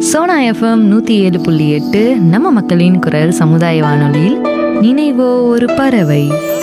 Sona FM நூற்றி ஏழு புள்ளி எட்டு நம்ம மக்களின் குரல் சமுதாய வானொலியில் நினைவோ ஒரு பறவை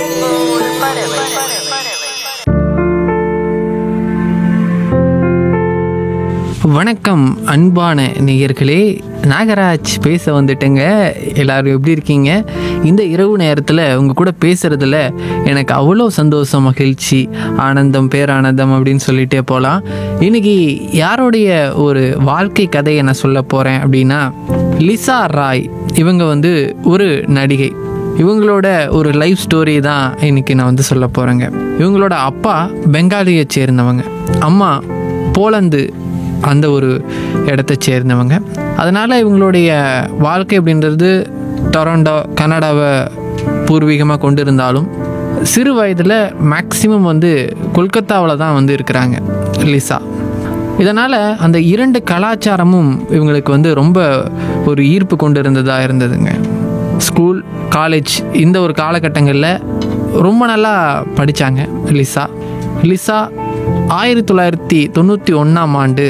வணக்கம் அன்பான நேயர்களே நாகராஜ் பேச வந்துட்டேங்க எல்லாரும் எப்படி இருக்கீங்க இந்த இரவு நேரத்தில் உங்கள் கூட பேசுகிறதுல எனக்கு அவ்வளோ சந்தோஷம் மகிழ்ச்சி ஆனந்தம் பேரானந்தம் அப்படின்னு சொல்லிட்டே போகலாம் இன்னைக்கு யாருடைய ஒரு வாழ்க்கை கதையை நான் சொல்ல போகிறேன் அப்படின்னா லிசா ராய் இவங்க வந்து ஒரு நடிகை இவங்களோட ஒரு லைஃப் ஸ்டோரி தான் இன்னைக்கு நான் வந்து சொல்ல போகிறேங்க இவங்களோட அப்பா பெங்காலியை சேர்ந்தவங்க அம்மா போலந்து அந்த ஒரு இடத்த சேர்ந்தவங்க அதனால் இவங்களுடைய வாழ்க்கை அப்படின்றது டொரண்டோ கனடாவை பூர்வீகமாக கொண்டு இருந்தாலும் சிறு வயதில் மேக்சிமம் வந்து கொல்கத்தாவில் தான் வந்து இருக்கிறாங்க லிசா இதனால் அந்த இரண்டு கலாச்சாரமும் இவங்களுக்கு வந்து ரொம்ப ஒரு ஈர்ப்பு கொண்டு இருந்ததாக இருந்ததுங்க ஸ்கூல் காலேஜ் இந்த ஒரு காலகட்டங்களில் ரொம்ப நல்லா படித்தாங்க லிசா லிசா ஆயிரத்தி தொள்ளாயிரத்தி தொண்ணூற்றி ஒன்றாம் ஆண்டு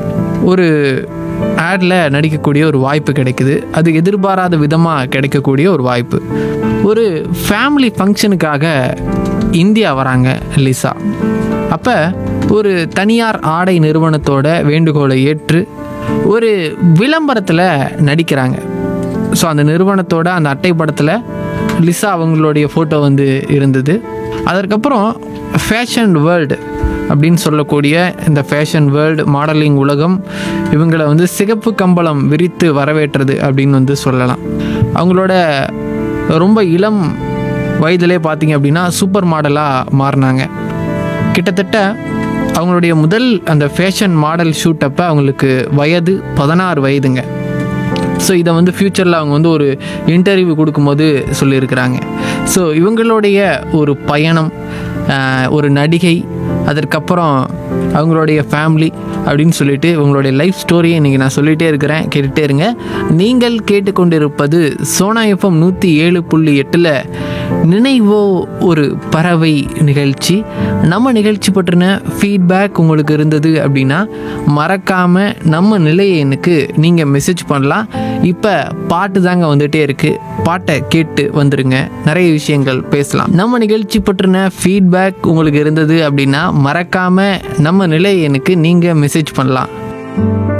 ஒரு ஆடில் நடிக்கக்கூடிய ஒரு வாய்ப்பு கிடைக்குது அது எதிர்பாராத விதமாக கிடைக்கக்கூடிய ஒரு வாய்ப்பு ஒரு ஃபேமிலி ஃபங்க்ஷனுக்காக இந்தியா வராங்க லிசா அப்போ ஒரு தனியார் ஆடை நிறுவனத்தோட வேண்டுகோளை ஏற்று ஒரு விளம்பரத்தில் நடிக்கிறாங்க ஸோ அந்த நிறுவனத்தோட அந்த அட்டை படத்தில் லிசா அவங்களுடைய ஃபோட்டோ வந்து இருந்தது அதற்கப்புறம் ஃபேஷன் வேர்ல்டு அப்படின்னு சொல்லக்கூடிய இந்த ஃபேஷன் வேர்ல்டு மாடலிங் உலகம் இவங்களை வந்து சிகப்பு கம்பளம் விரித்து வரவேற்றது அப்படின்னு வந்து சொல்லலாம் அவங்களோட ரொம்ப இளம் வயதிலே பார்த்தீங்க அப்படின்னா சூப்பர் மாடலாக மாறினாங்க கிட்டத்தட்ட அவங்களுடைய முதல் அந்த ஃபேஷன் மாடல் ஷூட் அப்போ அவங்களுக்கு வயது பதினாறு வயதுங்க ஸோ இதை வந்து ஃப்யூச்சரில் அவங்க வந்து ஒரு இன்டர்வியூ கொடுக்கும்போது சொல்லியிருக்கிறாங்க ஸோ இவங்களுடைய ஒரு பயணம் ஆஹ், ஒரு நடிகை அதற்கப்புறம் அவங்களுடைய ஃபேமிலி அப்படின்னு சொல்லிட்டு இவங்களுடைய லைஃப் ஸ்டோரியை இன்றைக்கி நான் சொல்லிகிட்டே இருக்கிறேன் கேட்டுகிட்டே இருங்க நீங்கள் கேட்டுக்கொண்டிருப்பது சோனா எஃப்எம் நூற்றி ஏழு புள்ளி எட்டில் நினைவோ ஒரு பறவை நிகழ்ச்சி நம்ம நிகழ்ச்சி பற்றின ஃபீட்பேக் உங்களுக்கு இருந்தது அப்படின்னா மறக்காமல் நம்ம நிலைய எண்ணுக்கு நீங்கள் மெசேஜ் பண்ணலாம் இப்போ பாட்டு தாங்க வந்துட்டே இருக்குது பாட்டை கேட்டு வந்துருங்க நிறைய விஷயங்கள் பேசலாம் நம்ம நிகழ்ச்சி பற்றின ஃபீட்பேக் உங்களுக்கு இருந்தது அப்படின்னா மறக்காமல் நம்ம நிலைய எண்ணுக்கு நீங்கள் மெசேஜ் பண்ணலாம்